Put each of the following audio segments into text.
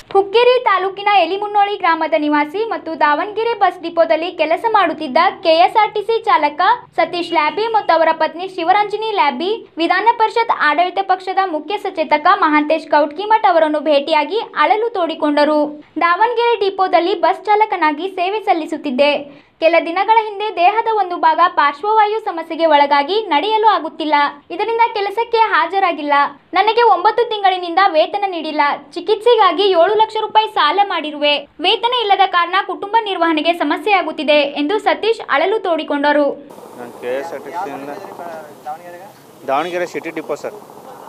ಹುಕ್ಕೇರಿ ತಾಲೂಕಿನ ಎಲಿಮುನ್ನೋಳಿ ಗ್ರಾಮದ ನಿವಾಸಿ ಮತ್ತು ದಾವಣಗೆರೆ ಬಸ್ ಡಿಪೋದಲ್ಲಿ ಕೆಲಸ ಮಾಡುತ್ತಿದ್ದ ಕೆಎಸ್ಆರ್ಟಿಸಿ ಚಾಲಕ ಸತೀಶ್ ಲ್ಯಾಬಿ ಮತ್ತು ಅವರ ಪತ್ನಿ ಶಿವರಂಜನಿ ಲ್ಯಾಬಿ ವಿಧಾನ ಪರಿಷತ್ ಆಡಳಿತ ಪಕ್ಷದ ಮುಖ್ಯ ಸಚೇತಕ ಮಹಾಂತೇಶ್ ಕೌಟ್ಕಿಮಠ್ ಅವರನ್ನು ಭೇಟಿಯಾಗಿ ಅಳಲು ತೋಡಿಕೊಂಡರು ದಾವಣಗೆರೆ ಡಿಪೋದಲ್ಲಿ ಬಸ್ ಚಾಲಕನಾಗಿ ಸೇವೆ ಸಲ್ಲಿಸುತ್ತಿದ್ದೆ ಕೆಲ ದಿನಗಳ ಹಿಂದೆ ದೇಹದ ಒಂದು ಭಾಗ ಪಾರ್ಶ್ವವಾಯು ಸಮಸ್ಯೆಗೆ ಒಳಗಾಗಿ ನಡೆಯಲು ಆಗುತ್ತಿಲ್ಲ ಇದರಿಂದ ಕೆಲಸಕ್ಕೆ ಹಾಜರಾಗಿಲ್ಲ ನನಗೆ ಒಂಬತ್ತು ತಿಂಗಳಿನಿಂದ ವೇತನ ನೀಡಿಲ್ಲ ಚಿಕಿತ್ಸೆಗಾಗಿ ಏಳು ಲಕ್ಷ ರೂಪಾಯಿ ಸಾಲ ಮಾಡಿರುವೆ ವೇತನ ಇಲ್ಲದ ಕಾರಣ ಕುಟುಂಬ ನಿರ್ವಹಣೆಗೆ ಸಮಸ್ಯೆಯಾಗುತ್ತಿದೆ ಎಂದು ಸತೀಶ್ ಅಳಲು ತೋಡಿಕೊಂಡರು ನಾನು ಕೆ ಎಸ್ ಆರ್ ಟಿ ಸಿಯಿಂದ ದಾವಣಗೆರೆ ಸಿಟಿ ಡಿಪೋ ಸರ್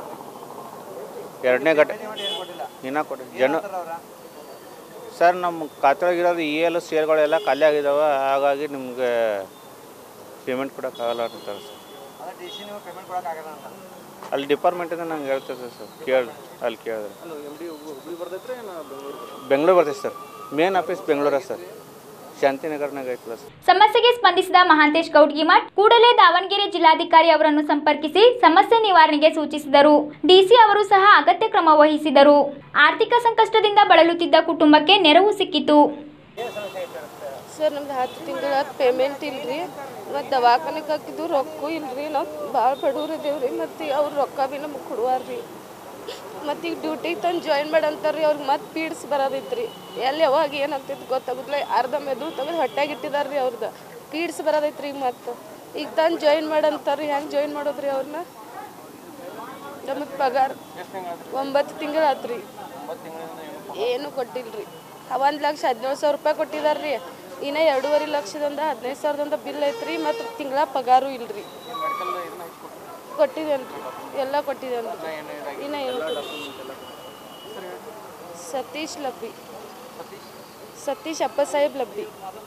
ಎರಡನೇ ಘಟ ಇನ್ನೂ ಕೊಡಿ ಜನ ಸರ್ ನಮ್ಮ ಖಾತೆಯೊಳಗಿರೋದು ಇ ಎಲ್ ಶೇರ್ಗಳೆಲ್ಲ ಖಾಲಿ ಆಗಿದ್ದಾವೆ ಹಾಗಾಗಿ ನಿಮಗೆ ಪೇಮೆಂಟ್ ಕೊಡೋಕ್ಕಾಗಲ್ಲ ಅಂತಾರೆ ಸರ್ ಅಲ್ಲಿ ಡಿಪಾರ್ಟ್ಮೆಂಟಿಂದ ನಂಗೆ ಹೇಳ್ತಾರೆ ಸರ್ ಕೇಳಿ ಅಲ್ಲಿ ಕೇಳಿದ್ರೆ ಬೆಂಗಳೂರು ಬರ್ತೈತೆ ಸರ್ ಮೇನ್ ಆಫೀಸ್ ಬೆಂಗಳೂರ ಸರ್ ಶಾಂತಿನಗರ್ನಾಗ ಐತಲ್ಲ ಸರ್ ಸಮಸ್ಯೆಗೆ ಸ್ಪಂದಿಸಿದ ಮಹಾಂತೇಶ್ ಕೌಡ್ಗಿಮಠ್ ಕೂಡಲೇ ದಾವಣಗೆರೆ ಜಿಲ್ಲಾಧಿಕಾರಿ ಅವರನ್ನು ಸಂಪರ್ಕಿಸಿ ಸಮಸ್ಯೆ ನಿವಾರಣೆಗೆ ಸೂಚಿಸಿದರು ಡಿಸಿ ಅವರು ಸಹ ಅಗತ್ಯ ಕ್ರಮ ವಹಿಸಿದರು ಆರ್ಥಿಕ ಸಂಕಷ್ಟದಿಂದ ಬಳಲುತ್ತಿದ್ದ ಕುಟುಂಬಕ್ಕೆ ನೆರವು ಸಿಕ್ಕಿತು ಸರ್ ನಮ್ದು ಹತ್ತು ತಿಂಗಳ ಪೇಮೆಂಟ್ ಇಲ್ರಿ ಮತ್ತು ದವಾಖಾನೆಗೆ ಹಾಕಿದ್ದು ರೊಕ್ಕ ಇಲ್ರಿ ನಾವು ಭಾಳ ಬಡವ್ರು ಇದೇವ್ರಿ ಮತ್ತು ಅವ್ರು ರೊಕ್ಕ ಭೀ ನಮಗೆ ಕೊಡುವಾರ್ರಿ ಮತ್ತು ಈಗ ಡ್ಯೂಟಿಗೆ ತಂದು ಜಾಯಿನ್ ಮಾಡಂತಾರ್ರಿ ಅವ್ರಿಗೆ ಮತ್ತೆ ಪೀಡ್ಸ್ ಬರೋದೈತ್ರಿ ಎಲ್ಲಿ ಯಾವಾಗ ಏನಾಗ್ತೈತೆ ಗೊತ್ತಾಗುದಿಲ್ಲ ಅರ್ಧ ಮೆದು ತೆಗೆದು ಹೊಟ್ಯಾಗ ಇಟ್ಟಿದಾರ್ರಿ ಅವ್ರದ್ದು ಪೀಡ್ಸ್ ಬರೋದೈತ್ರಿ ಈಗ ಮತ್ತೆ ಈಗ ತಂದು ಜಾಯಿನ್ ಮಾಡಂತಾರ್ರಿ ಹೆಂಗೆ ಜಾಯಿನ್ ಮಾಡೋದ್ರಿ ಅವ್ರನ್ನ ನಮಗೆ ಪಗಾರ ಒಂಬತ್ತು ತಿಂಗಳು ಆತ್ರಿ ಏನು ಕೊಟ್ಟಿಲ್ರಿ ಒಂದು ಲಕ್ಷ ಹದಿನೇಳು ಸಾವಿರ ರೂಪಾಯಿ ಕೊಟ್ಟಿದಾರ್ರಿ ಇನ್ನು ಎರಡೂವರೆ ಲಕ್ಷದಿಂದ ಹದಿನೈದು ಸಾವಿರದಿಂದ ಬಿಲ್ ಐತ್ರಿ ಮತ್ತು ತಿಂಗಳ ಪಗಾರು ಇಲ್ರಿ ಕೊಟ್ಟಿದ್ದೇನ್ರಿ ಎಲ್ಲ ಕೊಟ್ಟಿದ್ದೇನ್ರಿ ಇನ್ನು ಏನು ಕೊಟ್ಟಿಲ್ಲ. ಸತೀಶ್ ಲಬ್ಬಿ ಸತೀಶ್ ಅಪ್ಪ ಸಾಹೇಬ್ ಲಬ್ಬಿ